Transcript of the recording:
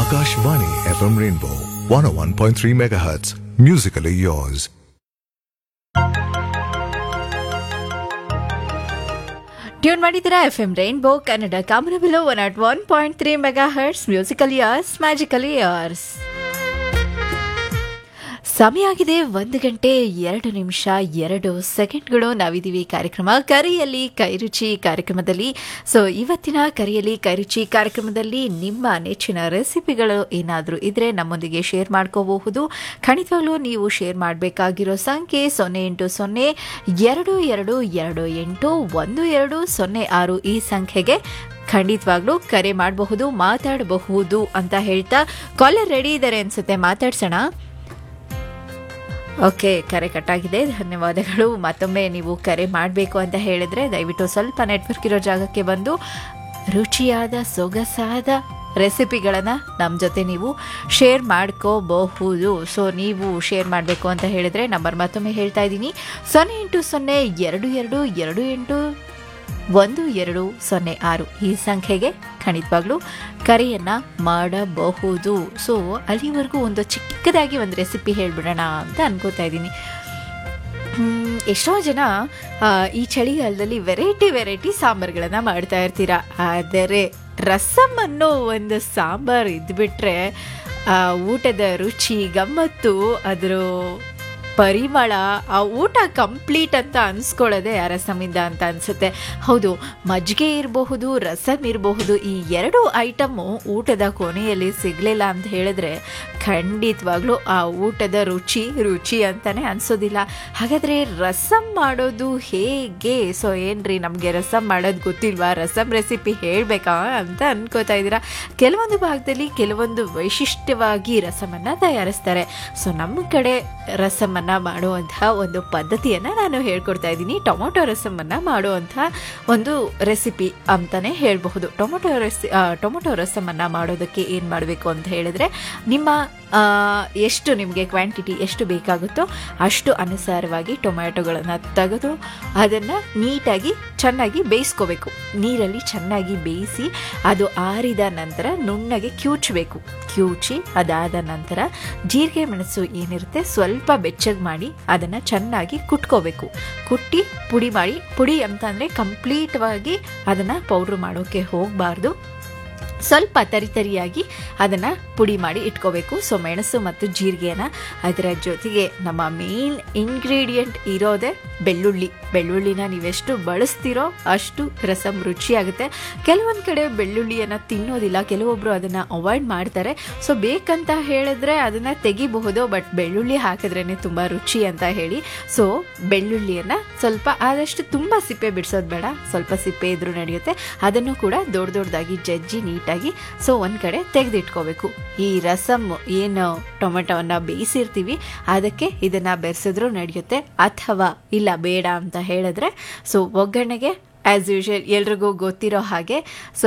Akashvani FM Rainbow 101.3 MHz. Musically yours. Tune ಮಾಡಿದ್ದೀರಾ F M rainbow Kannada ಕಾಮನಬಿಲು one at one point three megahertz musical years magical years ಸಮಯ ಆಗಿದೆ ಒಂದು ಗಂಟೆ ಎರಡು ನಿಮಿಷ ಎರಡು ಸೆಕೆಂಡ್ಗಳು ನಾವಿದ್ದೀವಿ ಕಾರ್ಯಕ್ರಮ ಕರಿಯಲ್ಲಿ ಕೈರುಚಿ ಕಾರ್ಯಕ್ರಮದಲ್ಲಿ ಸೊ ಇವತ್ತಿನ ಕರಿಯಲ್ಲಿ ಕೈರುಚಿ ಕಾರ್ಯಕ್ರಮದಲ್ಲಿ ನಿಮ್ಮ ನೆಚ್ಚಿನ ರೆಸಿಪಿಗಳು ಏನಾದರೂ ಇದ್ರೆ ನಮ್ಮೊಂದಿಗೆ ಶೇರ್ ಮಾಡ್ಕೋಬಹುದು ಖಂಡಿತವಾಗ್ಲೂ ನೀವು ಶೇರ್ ಮಾಡಬೇಕಾಗಿರೋ ಸಂಖ್ಯೆ ಸೊನ್ನೆ ಎಂಟು ಸೊನ್ನೆ ಎರಡು ಎರಡು ಎರಡು ಎಂಟು ಒಂದು ಎರಡು ಸೊನ್ನೆ ಆರು ಈ ಸಂಖ್ಯೆಗೆ ಖಂಡಿತವಾಗ್ಲೂ ಕರೆ ಮಾಡಬಹುದು ಮಾತಾಡಬಹುದು ಅಂತ ಹೇಳ್ತಾ ಕಾಲರ್ ರೆಡಿ ಇದ್ದಾರೆ ಅನ್ಸುತ್ತೆ ಮಾತಾಡ್ಸೋಣ ಓಕೆ ಕರೆ ಕಟ್ಟಾಗಿದೆ ಧನ್ಯವಾದಗಳು ಮತ್ತೊಮ್ಮೆ ನೀವು ಕರೆ ಮಾಡಬೇಕು ಅಂತ ಹೇಳಿದ್ರೆ ದಯವಿಟ್ಟು ಸ್ವಲ್ಪ ನೆಟ್ವರ್ಕ್ ಇರೋ ಜಾಗಕ್ಕೆ ಬಂದು ರುಚಿಯಾದ ಸೊಗಸಾದ ರೆಸಿಪಿಗಳನ್ನು ನಮ್ಮ ಜೊತೆ ನೀವು ಶೇರ್ ಮಾಡ್ಕೋಬಹುದು ಸೊ ನೀವು ಶೇರ್ ಮಾಡಬೇಕು ಅಂತ ಹೇಳಿದ್ರೆ ನಂಬರ್ ಮತ್ತೊಮ್ಮೆ ಹೇಳ್ತಾ ಇದ್ದೀನಿ ಸೊನ್ನೆ ಎಂಟು ಸೊನ್ನೆ ಎರಡು ಎರಡು ಎರಡು ಎಂಟು ಒಂದು ಎರಡು ಸೊನ್ನೆ ಆರು ಈ ಸಂಖ್ಯೆಗೆ ಖಂಡಿತವಾಗ್ಲೂ ಕರೆಯನ್ನು ಮಾಡಬಹುದು ಸೊ ಅಲ್ಲಿವರೆಗೂ ಒಂದು ಚಿಕ್ಕದಾಗಿ ಒಂದು ರೆಸಿಪಿ ಹೇಳ್ಬಿಡೋಣ ಅಂತ ಅನ್ಕೋತಾ ಇದ್ದೀನಿ ಹ್ಮ್, ಎಷ್ಟೋ ಜನ ಆ, ಈ ಚಳಿಗಾಲದಲ್ಲಿ ವೆರೈಟಿ ವೆರೈಟಿ ಸಾಂಬಾರುಗಳನ್ನು ಮಾಡ್ತಾ ಇರ್ತೀರ ಆದರೆ ರಸಮ್ ಅನ್ನೋ ಒಂದು ಸಾಂಬಾರು ಇದ್ಬಿಟ್ರೆ ಆ ಊಟದ ರುಚಿ ಗಮ್ಮತ್ತು ಅದರ ಪರಿಮಳ ಆ ಊಟ ಕಂಪ್ಲೀಟ್ ಅಂತ ಅನ್ಸ್ಕೊಳ್ಳೋದೆ ಆ ರಸಮಿಂದ ಅಂತ ಅನ್ಸುತ್ತೆ ಹೌದು ಮಜ್ಜಿಗೆ ಇರಬಹುದು ರಸಮ್ ಇರಬಹುದು ಈ ಎರಡು ಐಟಮು ಊಟದ ಕೊನೆಯಲ್ಲಿ ಸಿಗಲಿಲ್ಲ ಅಂತ ಹೇಳಿದ್ರೆ ಖಂಡಿತವಾಗ್ಲೂ ಆ ಊಟದ ರುಚಿ ರುಚಿ ಅಂತಾನೆ ಅನ್ಸೋದಿಲ್ಲ ಹಾಗಾದರೆ ರಸಮ್ ಮಾಡೋದು ಹೇಗೆ ಸೊ ಏನ್ರಿ ನಮಗೆ ರಸಮ್ ಮಾಡೋದು ಗೊತ್ತಿಲ್ವಾ ರಸಮ್ ರೆಸಿಪಿ ಹೇಳಬೇಕಾ ಅಂತ ಅನ್ಕೋತಾ ಇದ್ದೀರಾ ಕೆಲವೊಂದು ಭಾಗದಲ್ಲಿ ಕೆಲವೊಂದು ವೈಶಿಷ್ಟ್ಯವಾಗಿ ರಸಮನ್ನು ತಯಾರಿಸ್ತಾರೆ ಸೊ ನಮ್ಮ ಕಡೆ ರಸಮನ್ನು ಮಾಡುವಂತಹ ಒಂದು ಪದ್ಧತಿಯನ್ನು ನಾನು ಹೇಳ್ಕೊಡ್ತಾ ಇದ್ದೀನಿ ಟೊಮೊಟೊ ರಸಮನ್ನು ಮಾಡುವಂಥ ಒಂದು ರೆಸಿಪಿ ಅಂತಲೇ ಹೇಳಬಹುದು ಟೊಮೊಟೊ ರೆಸಿ ಆ, ಟೊಮೊಟೊ ರಸಮನ್ನು ಮಾಡೋದಕ್ಕೆ ಏನು ಮಾಡಬೇಕು ಅಂತ ಹೇಳಿದ್ರೆ ನಿಮ್ಮ ಆ, ಎಷ್ಟು ನಿಮಗೆ ಕ್ವಾಂಟಿಟಿ ಎಷ್ಟು ಬೇಕಾಗುತ್ತೋ ಅಷ್ಟು ಅನುಸಾರವಾಗಿ ಟೊಮ್ಯಾಟೊಗಳನ್ನು ತೆಗೆದು ಅದನ್ನು ನೀಟಾಗಿ ಚೆನ್ನಾಗಿ ಬೇಯಿಸ್ಕೋಬೇಕು ನೀರಲ್ಲಿ ಚೆನ್ನಾಗಿ ಬೇಯಿಸಿ ಅದು ಆರಿದ ನಂತರ ನುಣ್ಣಗೆ ಕ್ಯೂಚಬೇಕು ಕ್ಯೂಚಿ ಅದಾದ ನಂತರ ಜೀರಿಗೆ ಮೆಣಸು ಏನಿರುತ್ತೆ ಸ್ವಲ್ಪ ಬೆಚ್ಚಗೆ ಮಾಡಿ ಅದನ್ನು ಚೆನ್ನಾಗಿ ಕುಟ್ಕೋಬೇಕು ಕುಟ್ಟಿ ಪುಡಿ ಮಾಡಿ ಪುಡಿ ಅಂತಂದರೆ ಕಂಪ್ಲೀಟ್ವಾಗಿ ಅದನ್ನು ಪೌಡ್ರ್ ಮಾಡೋಕ್ಕೆ ಹೋಗಬಾರ್ದು ಸ್ವಲ್ಪ ತರಿತರಿಯಾಗಿ ಅದನ್ನು ಪುಡಿ ಮಾಡಿ ಇಟ್ಕೋಬೇಕು ಸೊ ಮೆಣಸು ಮತ್ತು ಜೀರಿಗೆನ ಅದರ ಜೊತೆಗೆ ನಮ್ಮ ಮೇನ್ ಇಂಗ್ರೀಡಿಯೆಂಟ್ ಇರೋದೇ ಬೆಳ್ಳುಳ್ಳಿ ಬೆಳ್ಳುಳ್ಳಿನ ನೀವೆಷ್ಟು ಬಳಸ್ತೀರೋ ಅಷ್ಟು ರಸಮ್ ರುಚಿಯಾಗುತ್ತೆ ಕೆಲವೊಂದು ಕಡೆ ಬೆಳ್ಳುಳ್ಳಿಯನ್ನು ತಿನ್ನೋದಿಲ್ಲ ಕೆಲವೊಬ್ಬರು ಅದನ್ನು ಅವಾಯ್ಡ್ ಮಾಡ್ತಾರೆ ಸೊ ಬೇಕಂತ ಹೇಳಿದ್ರೆ ಅದನ್ನು ತೆಗಿಬಹುದು ಬಟ್ ಬೆಳ್ಳುಳ್ಳಿ ಹಾಕಿದ್ರೇ ತುಂಬ ರುಚಿ ಅಂತ ಹೇಳಿ ಸೊ ಬೆಳ್ಳುಳ್ಳಿಯನ್ನು ಸ್ವಲ್ಪ ಆದಷ್ಟು ತುಂಬ ಸಿಪ್ಪೆ ಬಿಡಿಸೋದು ಬೇಡ ಸ್ವಲ್ಪ ಸಿಪ್ಪೆ ಇದ್ರೂ ನಡೆಯುತ್ತೆ ಅದನ್ನು ಕೂಡ ದೊಡ್ಡ ದೊಡ್ಡದಾಗಿ ಜಜ್ಜಿ ನೀಟಾಗಿ ಸೊ ಒಂದು ಕಡೆ ತೆಗೆದಿಟ್ಕೋಬೇಕು ಈ ರಸಮ್ ಏನು ಟೊಮೆಟೊವನ್ನು ಬೇಯಿಸಿರ್ತೀವಿ ಅದಕ್ಕೆ ಇದನ್ನು ಬೆರೆಸಿದ್ರೂ ನಡೆಯುತ್ತೆ ಅಥವಾ ಇಲ್ಲ ಬೇಡ ಅಂತ ಹೇಳಿದ್ರೆ ಸೊ ಒಗ್ಗರಣೆಗೆ ಆ್ಯಸ್ ಯೂಶುವಲ್ ಎಲ್ರಿಗೂ ಗೊತ್ತಿರೋ ಹಾಗೆ ಸೊ